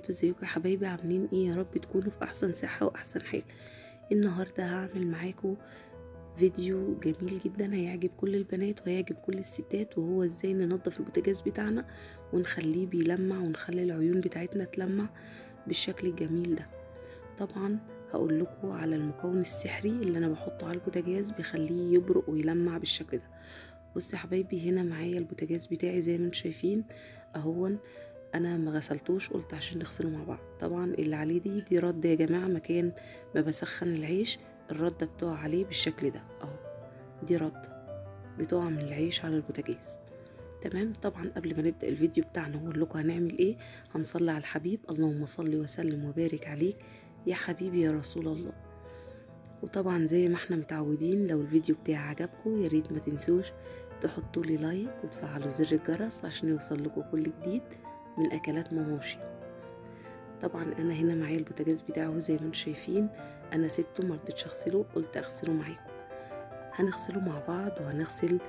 ازيكم يا حبايبي عاملين ايه يا رب تكونوا في احسن صحة واحسن حال النهاردة هعمل معاكم فيديو جميل جدا هيعجب كل البنات وهيعجب كل الستات وهو ازاي ننظف البوتاجاز بتاعنا ونخليه بيلمع ونخلي العيون بتاعتنا تلمع بالشكل الجميل ده طبعا هقول لكم على المكون السحري اللي انا بحطه على البوتاجاز بيخليه يبرق ويلمع بالشكل ده بصوا يا حبايبي هنا معايا البوتاجاز بتاعي زي ما انتم شايفين اهون انا ما غسلتوش قلت عشان نغسله مع بعض طبعا اللي عليه دي دي رد يا جماعه مكان ما بسخن العيش الرده بتقع عليه بالشكل ده اهو دي رده بتقع من العيش على البوتاجاز تمام طبعا قبل ما نبدا الفيديو بتاعنا واقول لكم هنعمل ايه هنصلي على الحبيب اللهم صل وسلم وبارك عليك يا حبيبي يا رسول الله وطبعا زي ما احنا متعودين لو الفيديو بتاعي عجبكم يا ريت ما تنسوش تحطوا لي لايك وتفعلوا زر الجرس عشان يوصل لكم كل جديد من اكلات ماماشي طبعا انا هنا معايا البوتاجاز بتاعه زي ما انتم شايفين انا سبته مرضتش اغسله قلت اغسله معاكم هنغسله مع بعض وهنغسل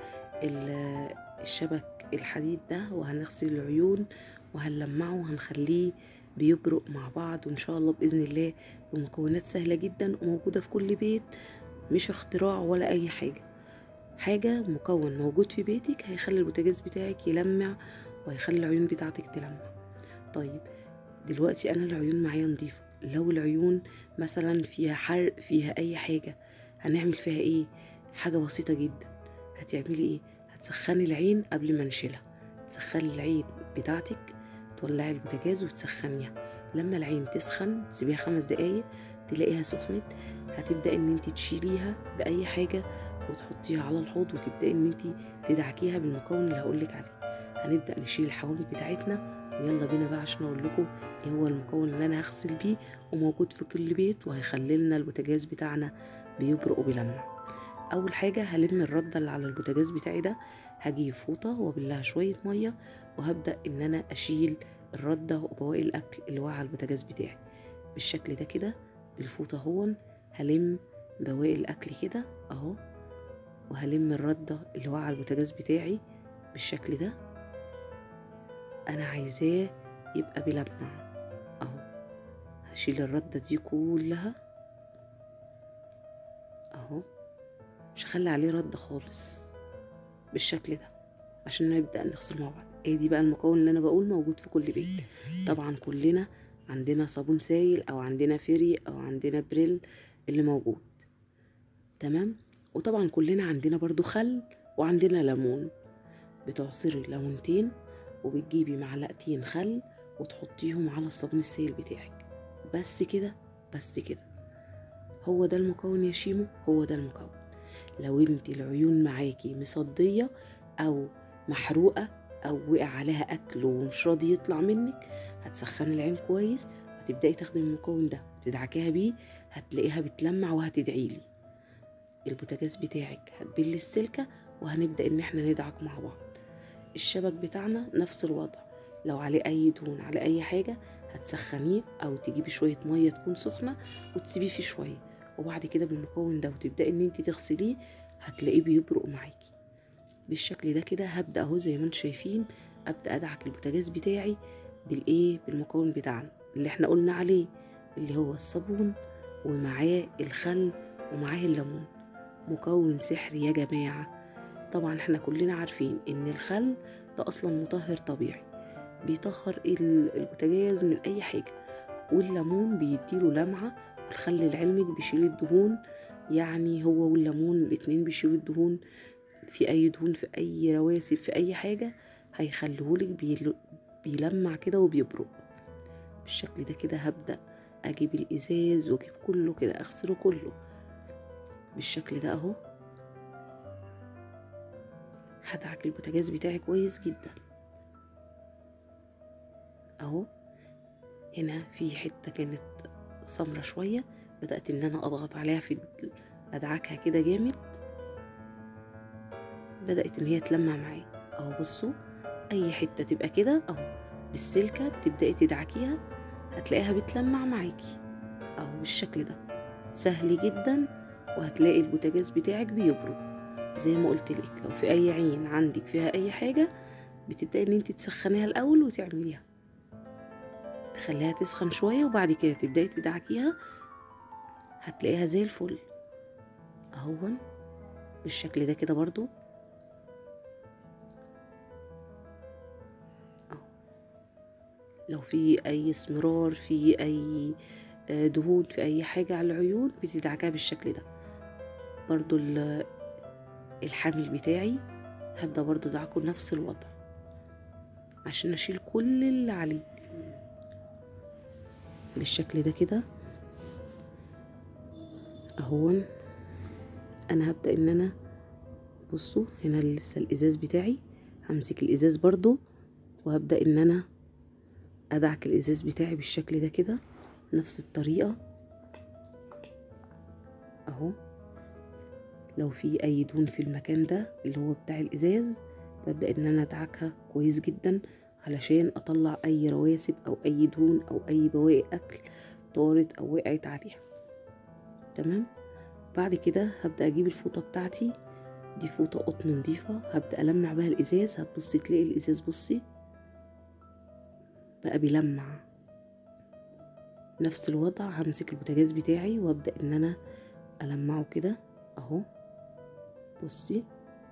الشبك الحديد ده وهنغسل العيون وهنلمعه وهنخليه بيبرق مع بعض وان شاء الله باذن الله بمكونات سهله جدا وموجوده في كل بيت مش اختراع ولا اي حاجه حاجه مكون موجود في بيتك هيخلي البوتاجاز بتاعك يلمع وهيخلي العيون بتاعتك تلمع طيب دلوقتي انا العيون معايا نظيفه لو العيون مثلا فيها حرق فيها اي حاجه هنعمل فيها ايه حاجه بسيطه جدا هتعملي ايه هتسخني العين قبل ما نشيلها تسخني العين بتاعتك تولعي البوتاجاز وتسخنيها لما العين تسخن تسيبيها خمس دقايق تلاقيها سخنت هتبدا ان انت تشيليها باي حاجه وتحطيها على الحوض وتبداي ان انت تدعكيها بالمكون اللي هقولك عليه هنبدا نشيل الحوامل بتاعتنا ويلا بينا بقى عشان اقول لكم ايه هو المكون اللي انا هغسل بيه وموجود في كل بيت وهيخلي لنا البوتاجاز بتاعنا بيبرق وبيلمع اول حاجه هلم الرده اللي على البوتاجاز بتاعي ده هجيب فوطه وابلها شويه ميه وهبدا ان انا اشيل الرده وبواقي الاكل اللي واقع على البوتاجاز بتاعي بالشكل ده كده بالفوطه هون هلم بواقي الاكل كده اهو وهلم الرده اللي واقع على البوتاجاز بتاعي بالشكل ده انا عايزاه يبقى بيلمع اهو هشيل الرده دي كلها اهو مش هخلي عليه رد خالص بالشكل ده عشان نبدا نغسل مع بعض ايه دي بقى المكون اللي انا بقول موجود في كل بيت طبعا كلنا عندنا صابون سايل او عندنا فيري او عندنا بريل اللي موجود تمام وطبعا كلنا عندنا برضو خل وعندنا ليمون بتعصري ليمونتين وبتجيبي معلقتين خل وتحطيهم على الصابون السائل بتاعك بس كده بس كده هو ده المكون يا شيمو هو ده المكون لو انت العيون معاكي مصدية او محروقة او وقع عليها اكل ومش راضي يطلع منك هتسخني العين كويس وتبدأي تاخدي المكون ده تدعكيها بيه هتلاقيها بتلمع وهتدعيلي البوتاجاز بتاعك هتبل السلكة وهنبدأ ان احنا ندعك مع بعض الشبك بتاعنا نفس الوضع لو عليه اي دهون على اي حاجة هتسخنيه او تجيبي شوية مية تكون سخنة وتسيبيه فيه شوية وبعد كده بالمكون ده وتبدأي ان انت تغسليه هتلاقيه بيبرق معاكي بالشكل ده كده هبدأ اهو زي ما انتم شايفين ابدأ ادعك البوتاجاز بتاعي بالايه بالمكون بتاعنا اللي احنا قلنا عليه اللي هو الصابون ومعاه الخل ومعاه الليمون مكون سحري يا جماعه طبعا احنا كلنا عارفين ان الخل ده اصلا مطهر طبيعي بيطهر البوتاجاز من اي حاجه والليمون بيديله لمعه والخل لعلمك بيشيل الدهون يعني هو والليمون الاتنين بيشيلوا الدهون في اي دهون في اي رواسب في اي حاجه هيخليهولك بيلمع كده وبيبرق بالشكل ده كده هبدا اجيب الازاز واجيب كله كده اغسله كله بالشكل ده اهو هدعك البوتاجاز بتاعي كويس جدا اهو هنا في حته كانت سمرة شويه بدات ان انا اضغط عليها في ادعكها كده جامد بدات ان هي تلمع معايا اهو بصوا اي حته تبقى كده اهو بالسلكه بتبداي تدعكيها هتلاقيها بتلمع معاكي اهو بالشكل ده سهل جدا وهتلاقي البوتاجاز بتاعك بيبرق زي ما قلت لك لو في اي عين عندك فيها اي حاجه بتبداي ان انت تسخنيها الاول وتعمليها تخليها تسخن شوية وبعد كده تبدأي تدعكيها هتلاقيها زي الفل اهون بالشكل ده كده برضو أهو. لو في اي اسمرار في اي آه، دهون في اي حاجة على العيون بتدعكها بالشكل ده برضو ال- الحامل بتاعي هبدأ برضو ادعكه نفس الوضع عشان اشيل كل اللي عليه بالشكل ده كده اهون انا هبدأ ان انا بصوا هنا لسه الازاز بتاعي همسك الازاز برضو وهبدأ ان انا ادعك الازاز بتاعي بالشكل ده كده نفس الطريقة اهو لو في اي دهون في المكان ده اللي هو بتاع الازاز ببدأ ان انا ادعكها كويس جدا علشان اطلع اي رواسب او اي دهون او اي بواقي اكل طارت او وقعت عليها تمام بعد كده هبدأ اجيب الفوطة بتاعتي دي فوطة قطن نضيفة هبدأ ألمع بها الإزاز هتبصي تلاقي الإزاز بصي بقى بيلمع نفس الوضع همسك البوتاجاز بتاعي وابدأ ان انا ألمعه كده اهو بصي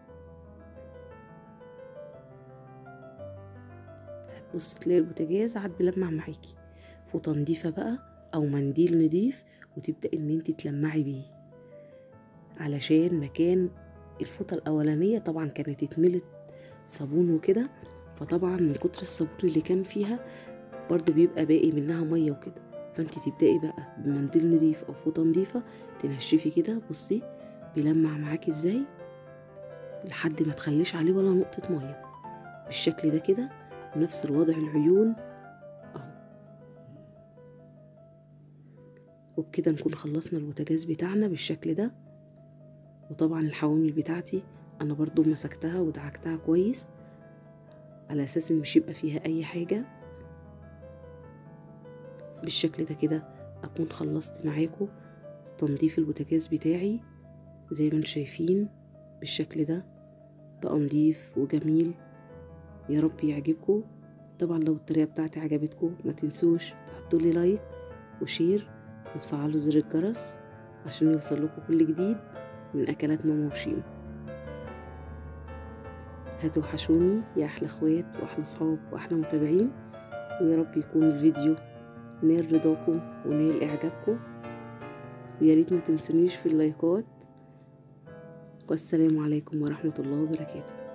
هتبصي تلاقي البوتاجاز عاد بيلمع معاكي فوطة نضيفة بقى او منديل نضيف وتبدأ ان انت تلمعي بيه علشان مكان الفوطة الأولانية طبعا كانت اتملت صابون وكده فطبعا من كتر الصابون اللي كان فيها برضو بيبقى باقي منها مية وكده فانت تبدأي بقى بمنديل نضيف أو فوطة نضيفة تنشفي كده بصي بيلمع معاكي ازاي لحد ما تخليش عليه ولا نقطة مية بالشكل ده كده نفس الوضع العيون اهو وبكده نكون خلصنا البوتاجاز بتاعنا بالشكل ده وطبعا الحوامل بتاعتي انا برضو مسكتها ودعكتها كويس على اساس ان مش يبقى فيها اي حاجة بالشكل ده كده اكون خلصت معاكم تنظيف البوتاجاز بتاعي زي ما انتم شايفين بالشكل ده بقى نضيف وجميل يا رب يعجبكم طبعا لو الطريقة بتاعتي عجبتكم ما تنسوش تحطوا لي لايك وشير وتفعلوا زر الجرس عشان يوصل لكم كل جديد من اكلات ماما وشيمو هتوحشوني يا احلى اخوات واحلى صحاب واحلى متابعين ويا رب يكون الفيديو نال رضاكم ونال اعجابكم ويا ريت ما تنسونيش في اللايكات والسلام عليكم ورحمه الله وبركاته